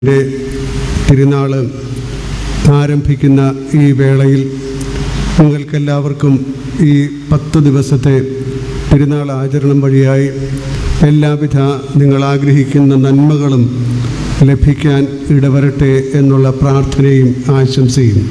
ൻ്റെ തിരുനാൾ ആരംഭിക്കുന്ന ഈ വേളയിൽ നിങ്ങൾക്കെല്ലാവർക്കും ഈ പത്ത് ദിവസത്തെ തിരുനാൾ ആചരണം വഴിയായി എല്ലാവിധ നിങ്ങൾ ആഗ്രഹിക്കുന്ന നന്മകളും ലഭിക്കാൻ ഇടവരട്ടെ എന്നുള്ള പ്രാർത്ഥനയും ആശംസയും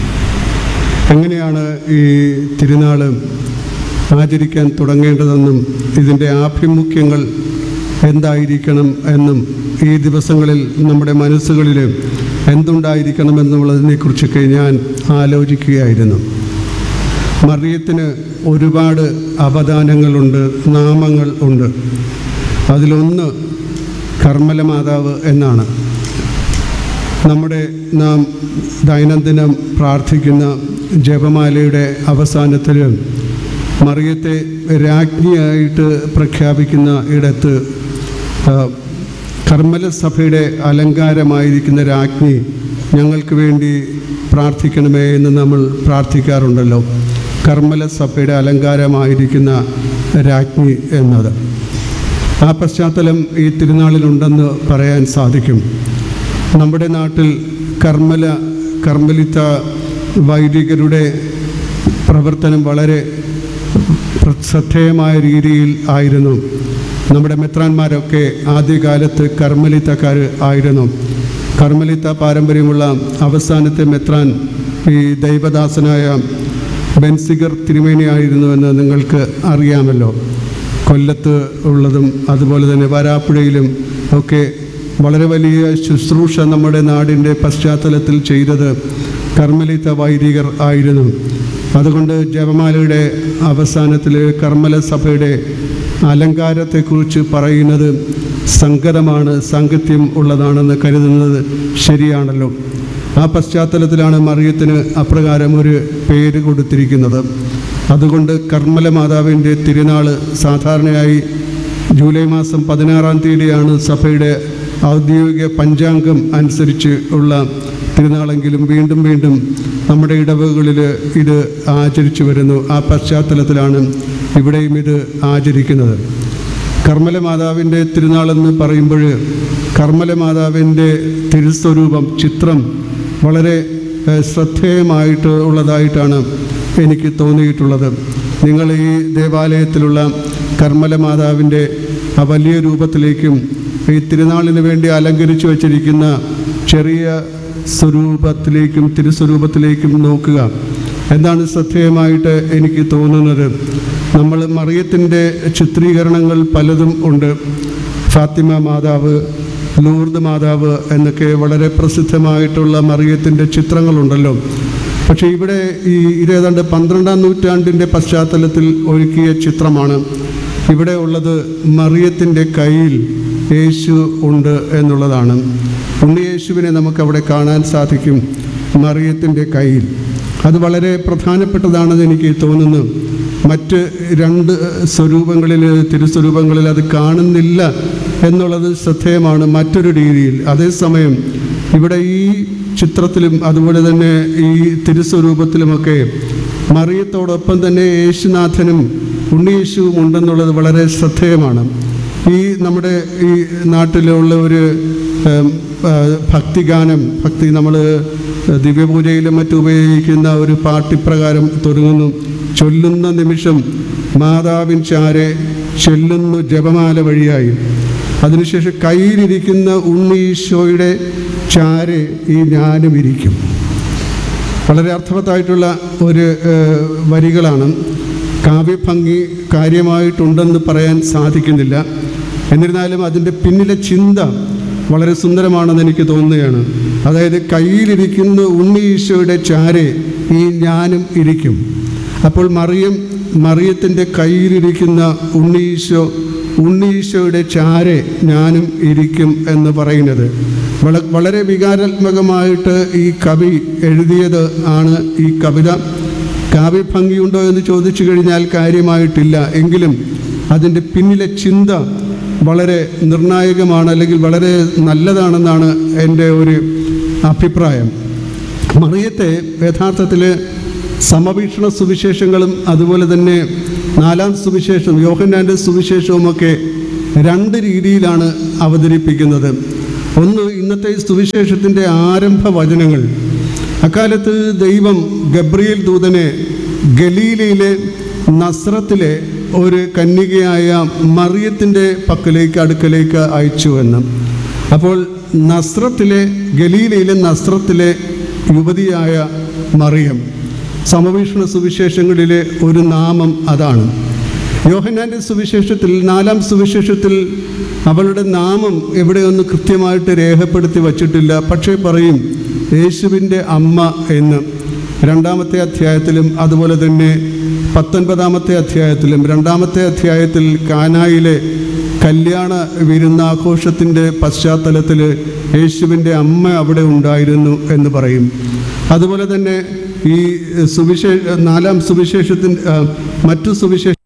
എങ്ങനെയാണ് ഈ തിരുനാൾ ആചരിക്കാൻ തുടങ്ങേണ്ടതെന്നും ഇതിൻ്റെ ആഭിമുഖ്യങ്ങൾ എന്തായിരിക്കണം എന്നും ഈ ദിവസങ്ങളിൽ നമ്മുടെ മനസ്സുകളിൽ എന്തുണ്ടായിരിക്കണം എന്നുള്ളതിനെക്കുറിച്ചൊക്കെ ഞാൻ ആലോചിക്കുകയായിരുന്നു മറിയത്തിന് ഒരുപാട് അവദാനങ്ങളുണ്ട് നാമങ്ങൾ ഉണ്ട് അതിലൊന്ന് കർമ്മല മാതാവ് എന്നാണ് നമ്മുടെ നാം ദൈനംദിനം പ്രാർത്ഥിക്കുന്ന ജപമാലയുടെ അവസാനത്തിൽ മറിയത്തെ രാജ്ഞിയായിട്ട് പ്രഖ്യാപിക്കുന്ന ഇടത്ത് ആ, കർമ്മല സഭയുടെ അലങ്കാരമായിരിക്കുന്ന രാജ്ഞി ഞങ്ങൾക്ക് വേണ്ടി പ്രാർത്ഥിക്കണമേ എന്ന് നമ്മൾ പ്രാർത്ഥിക്കാറുണ്ടല്ലോ കർമ്മല സഭയുടെ അലങ്കാരമായിരിക്കുന്ന രാജ്ഞി എന്നത് ആ പശ്ചാത്തലം ഈ തിരുനാളിലുണ്ടെന്ന് പറയാൻ സാധിക്കും നമ്മുടെ നാട്ടിൽ കർമ്മല കർമ്മലിത്ത വൈദികരുടെ പ്രവർത്തനം വളരെ പ്ര- ശ്രദ്ധേയമായ രീതിയിൽ ആയിരുന്നു നമ്മുടെ മെത്രാന്മാരൊക്കെ ആദ്യകാലത്ത് കർമ്മലിത്തക്കാർ ആയിരുന്നു കർമ്മലിത്ത പാരമ്പര്യമുള്ള അവസാനത്തെ മെത്രാൻ ഈ ദൈവദാസനായ ബെൻസിഗർ തിരുമേനിയായിരുന്നുവെന്ന് നിങ്ങൾക്ക് അറിയാമല്ലോ കൊല്ലത്ത് ഉള്ളതും അതുപോലെ തന്നെ വരാപ്പുഴയിലും ഒക്കെ വളരെ വലിയ ശുശ്രൂഷ നമ്മുടെ നാടിൻ്റെ പശ്ചാത്തലത്തിൽ ചെയ്തത് കർമ്മലിത്ത വൈദികർ ആയിരുന്നു അതുകൊണ്ട് ജപമാലയുടെ അവസാനത്തിൽ കർമ്മല സഭയുടെ അലങ്കാരത്തെക്കുറിച്ച് പറയുന്നത് സംഗതമാണ് സാങ്കത്യം ഉള്ളതാണെന്ന് കരുതുന്നത് ശരിയാണല്ലോ ആ പശ്ചാത്തലത്തിലാണ് മറിയത്തിന് അപ്രകാരം ഒരു പേര് കൊടുത്തിരിക്കുന്നത് അതുകൊണ്ട് കർമ്മല മാതാവിൻ്റെ തിരുനാൾ സാധാരണയായി ജൂലൈ മാസം പതിനാറാം തീയതിയാണ് സഭയുടെ ഔദ്യോഗിക പഞ്ചാംഗം അനുസരിച്ച് ഉള്ള തിരുനാളെങ്കിലും വീണ്ടും വീണ്ടും നമ്മുടെ ഇടവകളിൽ ഇത് ആചരിച്ചു വരുന്നു ആ പശ്ചാത്തലത്തിലാണ് ഇവിടെയും ഇത് ആചരിക്കുന്നത് കർമ്മല മാതാവിൻ്റെ തിരുനാളെന്ന് പറയുമ്പോൾ കർമ്മല മാതാവിൻ്റെ തിരുസ്വരൂപം ചിത്രം വളരെ ഏഹ്, ശ്രദ്ധേയമായിട്ട് ഉള്ളതായിട്ടാണ് എനിക്ക് തോന്നിയിട്ടുള്ളത് നിങ്ങൾ ഈ ദേവാലയത്തിലുള്ള കർമ്മല മാതാവിൻ്റെ ആ വലിയ രൂപത്തിലേക്കും ഈ തിരുനാളിന് വേണ്ടി അലങ്കരിച്ചു വച്ചിരിക്കുന്ന ചെറിയ സ്വരൂപത്തിലേക്കും തിരുസ്വരൂപത്തിലേക്കും നോക്കുക എന്താണ് ശ്രദ്ധേയമായിട്ട് എനിക്ക് തോന്നുന്നത് നമ്മൾ മറിയത്തിൻ്റെ ചിത്രീകരണങ്ങൾ പലതും ഉണ്ട് ഫാത്തിമ മാതാവ് ലൂർദ് മാതാവ് എന്നൊക്കെ വളരെ പ്രസിദ്ധമായിട്ടുള്ള മറിയത്തിൻ്റെ ചിത്രങ്ങളുണ്ടല്ലോ പക്ഷേ ഇവിടെ ഈ ഇതേതാണ്ട് പന്ത്രണ്ടാം നൂറ്റാണ്ടിൻ്റെ പശ്ചാത്തലത്തിൽ ഒരുക്കിയ ചിത്രമാണ് ഇവിടെ ഉള്ളത് മറിയത്തിൻ്റെ കയ്യിൽ യേശു ഉണ്ട് എന്നുള്ളതാണ് ഉണ്ണിയേശുവിനെ നമുക്കവിടെ കാണാൻ സാധിക്കും മറിയത്തിൻ്റെ കയ്യിൽ അത് വളരെ പ്രധാനപ്പെട്ടതാണെന്ന് എനിക്ക് തോന്നുന്നു മറ്റ് രണ്ട് സ്വരൂപങ്ങളിൽ തിരുസ്വരൂപങ്ങളിൽ അത് കാണുന്നില്ല എന്നുള്ളത് ശ്രദ്ധേയമാണ് മറ്റൊരു രീതിയിൽ അതേസമയം ഇവിടെ ഈ ചിത്രത്തിലും അതുപോലെ തന്നെ ഈ തിരുസ്വരൂപത്തിലുമൊക്കെ മറിയത്തോടൊപ്പം തന്നെ യേശുനാഥനും ഉണ്ണിയേശുവും ഉണ്ടെന്നുള്ളത് വളരെ ശ്രദ്ധേയമാണ് ഈ നമ്മുടെ ഈ നാട്ടിലുള്ള ഒരു ഏം, ആ, ഭക്തിഗാനം ഭക്തി നമ്മൾ ദിവ്യപൂജയിലും മറ്റും ഉപയോഗിക്കുന്ന ഒരു പാട്ടിപ്രകാരം തുടങ്ങുന്നു ചൊല്ലുന്ന നിമിഷം മാതാവിൻ ചാരെ ചെല്ലുന്നു ജപമാല വഴിയായി അതിനുശേഷം കയ്യിലിരിക്കുന്ന ഉണ്ണീശോയുടെ ചാരെ ഈ ഞാനും ഇരിക്കും വളരെ അർത്ഥവത്തായിട്ടുള്ള ഒരു ഏഹ്, വരികളാണ് കാവ്യഭംഗി കാര്യമായിട്ടുണ്ടെന്ന് പറയാൻ സാധിക്കുന്നില്ല എന്നിരുന്നാലും അതിൻ്റെ പിന്നിലെ ചിന്ത വളരെ സുന്ദരമാണെന്ന് എനിക്ക് തോന്നുകയാണ് അതായത് കയ്യിലിരിക്കുന്ന ഉണ്ണി ഈശോയുടെ ചാരെ ഈ ഞാനും ഇരിക്കും അപ്പോൾ മറിയം മറിയത്തിൻ്റെ കയ്യിലിരിക്കുന്ന ഉണ്ണീശോ ഉണ്ണീശോയുടെ ചാരെ ഞാനും ഇരിക്കും എന്ന് പറയുന്നത് വള വളരെ വികാരാത്മകമായിട്ട് ഈ കവി എഴുതിയത് ആണ് ഈ കവിത കാവ്യഭംഗിയുണ്ടോ എന്ന് ചോദിച്ചു കഴിഞ്ഞാൽ കാര്യമായിട്ടില്ല എങ്കിലും അതിൻ്റെ പിന്നിലെ ചിന്ത വളരെ നിർണായകമാണ് അല്ലെങ്കിൽ വളരെ നല്ലതാണെന്നാണ് എൻ്റെ ഒരു അഭിപ്രായം മറിയത്തെ യഥാർത്ഥത്തിൽ സമവീക്ഷണ സുവിശേഷങ്ങളും അതുപോലെ തന്നെ നാലാം സുവിശേഷം യോഹന്നാൻ്റെ സുവിശേഷവുമൊക്കെ രണ്ട് രീതിയിലാണ് അവതരിപ്പിക്കുന്നത് ഒന്ന് ഇന്നത്തെ ഈ സുവിശേഷത്തിൻ്റെ ആരംഭ വചനങ്ങൾ അക്കാലത്ത് ദൈവം ഗബ്രിയേൽ ദൂതനെ ഗലീലയിലെ നസ്രത്തിലെ ഒരു കന്യകയായ മറിയത്തിൻ്റെ പക്കലേക്ക് അടുക്കലേക്ക് അയച്ചു എന്ന് അപ്പോൾ നസ്രത്തിലെ ഗലീലയിലെ നസ്രത്തിലെ യുവതിയായ മറിയം സമവീക്ഷണ സുവിശേഷങ്ങളിലെ ഒരു നാമം അതാണ് യോഹന്നാൻ്റെ സുവിശേഷത്തിൽ നാലാം സുവിശേഷത്തിൽ അവളുടെ നാമം എവിടെയൊന്നും കൃത്യമായിട്ട് രേഖപ്പെടുത്തി വച്ചിട്ടില്ല പക്ഷേ പറയും യേശുവിൻ്റെ അമ്മ എന്ന് രണ്ടാമത്തെ അധ്യായത്തിലും അതുപോലെ തന്നെ പത്തൊൻപതാമത്തെ അധ്യായത്തിലും രണ്ടാമത്തെ അധ്യായത്തിൽ കാനായിലെ കല്യാണ വിരുന്നാഘോഷത്തിൻ്റെ പശ്ചാത്തലത്തിൽ യേശുവിൻ്റെ അമ്മ അവിടെ ഉണ്ടായിരുന്നു എന്ന് പറയും അതുപോലെ തന്നെ ഈ സുവിശേഷ നാലാം സുവിശേഷത്തിൻ ആ, മറ്റു സുവിശേഷ